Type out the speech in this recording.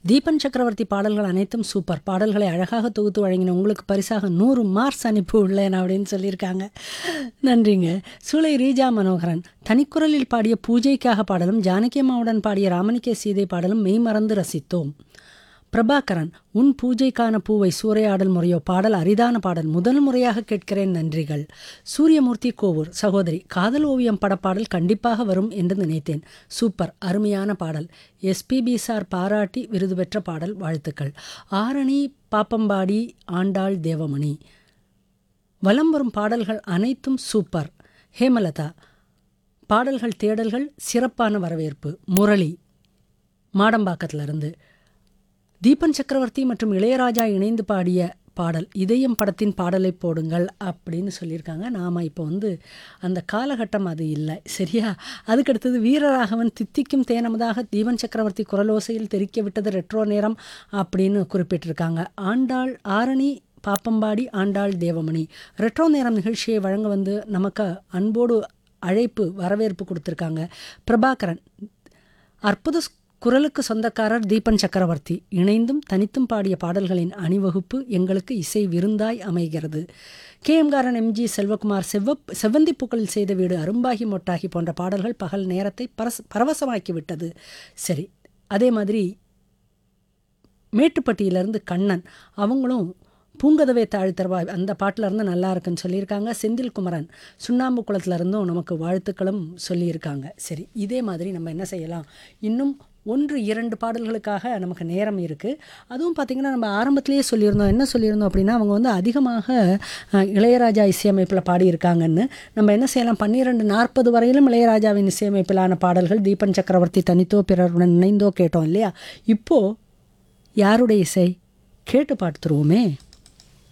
தீபன் சக்கரவர்த்தி பாடல்கள் அனைத்தும் சூப்பர் பாடல்களை அழகாக தொகுத்து வழங்கின உங்களுக்கு பரிசாக நூறு மார்க்ஸ் அனுப்பி உள்ளேன் அப்படின்னு சொல்லியிருக்காங்க நன்றிங்க சூளை ரீஜா மனோகரன் தனிக்குரலில் பாடிய பூஜைக்காக பாடலும் ஜானகி அம்மாவுடன் பாடிய ராமனிக்கே சீதை பாடலும் மெய் மறந்து ரசித்தோம் பிரபாகரன் உன் பூஜைக்கான பூவை சூறையாடல் முறையோ பாடல் அரிதான பாடல் முதல் முறையாக கேட்கிறேன் நன்றிகள் சூரியமூர்த்தி கோவூர் சகோதரி காதல் ஓவியம் படப்பாடல் கண்டிப்பாக வரும் என்று நினைத்தேன் சூப்பர் அருமையான பாடல் எஸ்பிபி சார் பாராட்டி விருது பெற்ற பாடல் வாழ்த்துக்கள் ஆரணி பாப்பம்பாடி ஆண்டாள் தேவமணி வலம் வரும் பாடல்கள் அனைத்தும் சூப்பர் ஹேமலதா பாடல்கள் தேடல்கள் சிறப்பான வரவேற்பு முரளி மாடம்பாக்கத்திலிருந்து தீபன் சக்கரவர்த்தி மற்றும் இளையராஜா இணைந்து பாடிய பாடல் இதயம் படத்தின் பாடலை போடுங்கள் அப்படின்னு சொல்லியிருக்காங்க நாம் இப்போ வந்து அந்த காலகட்டம் அது இல்லை சரியா அதுக்கடுத்தது வீரராகவன் தித்திக்கும் தேனமதாக தீபன் சக்கரவர்த்தி குரலோசையில் தெரிக்க விட்டது ரெட்ரோ நேரம் அப்படின்னு குறிப்பிட்டிருக்காங்க ஆண்டாள் ஆரணி பாப்பம்பாடி ஆண்டாள் தேவமணி ரெட்ரோ நேரம் நிகழ்ச்சியை வழங்க வந்து நமக்கு அன்போடு அழைப்பு வரவேற்பு கொடுத்துருக்காங்க பிரபாகரன் அற்புத குரலுக்கு சொந்தக்காரர் தீபன் சக்கரவர்த்தி இணைந்தும் தனித்தும் பாடிய பாடல்களின் அணிவகுப்பு எங்களுக்கு இசை விருந்தாய் அமைகிறது கே எம்காரன் எம்ஜி செல்வகுமார் செவ்வப் செவ்வந்தி பூக்களில் செய்த வீடு அரும்பாகி மொட்டாகி போன்ற பாடல்கள் பகல் நேரத்தை பரஸ் பரவசமாக்கி விட்டது சரி அதே மாதிரி மேட்டுப்பட்டியிலேருந்து கண்ணன் அவங்களும் பூங்கதவை தாழ்த்தரவா அந்த பாட்டில் இருந்து நல்லா இருக்குன்னு சொல்லியிருக்காங்க செந்தில் குமரன் சுண்ணாம்பு குளத்துல இருந்தும் நமக்கு வாழ்த்துக்களும் சொல்லியிருக்காங்க சரி இதே மாதிரி நம்ம என்ன செய்யலாம் இன்னும் ஒன்று இரண்டு பாடல்களுக்காக நமக்கு நேரம் இருக்குது அதுவும் பார்த்திங்கன்னா நம்ம ஆரம்பத்திலேயே சொல்லியிருந்தோம் என்ன சொல்லியிருந்தோம் அப்படின்னா அவங்க வந்து அதிகமாக அஹ், இளையராஜா இசையமைப்பில் பாடியிருக்காங்கன்னு நம்ம என்ன செய்யலாம் பன்னிரெண்டு நாற்பது வரையிலும் இளையராஜாவின் இசையமைப்பிலான பாடல்கள் தீபன் சக்கரவர்த்தி தனித்தோ பிறருடன் இணைந்தோ கேட்டோம் இல்லையா இப்போது யாருடைய இசை கேட்டு பார்த்துருவோமே